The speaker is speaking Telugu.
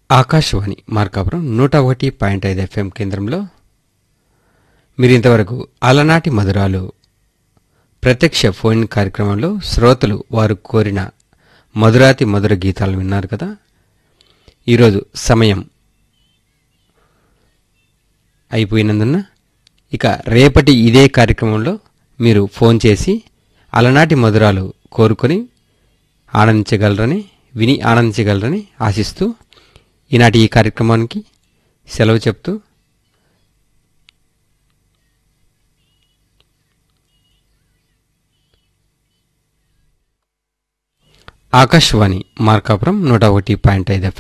ఆకాశవాణి మార్కాపురం నూట ఒకటి పాయింట్ ఐదు ఎఫ్ఎం కేంద్రంలో మీరు ఇంతవరకు అలనాటి మధురాలు ప్రత్యక్ష ఫోన్ కార్యక్రమంలో శ్రోతలు వారు కోరిన మధురాతి మధుర గీతాలు విన్నారు కదా ఈరోజు సమయం అయిపోయినందున ఇక రేపటి ఇదే కార్యక్రమంలో మీరు ఫోన్ చేసి అలనాటి మధురాలు కోరుకొని ఆనందించగలరని విని ఆనందించగలరని ఆశిస్తూ ఈనాటి ఈ కార్యక్రమానికి సెలవు చెప్తూ ఆకాశవాణి మార్కాపురం నూట ఒకటి పాయింట్ ఐదు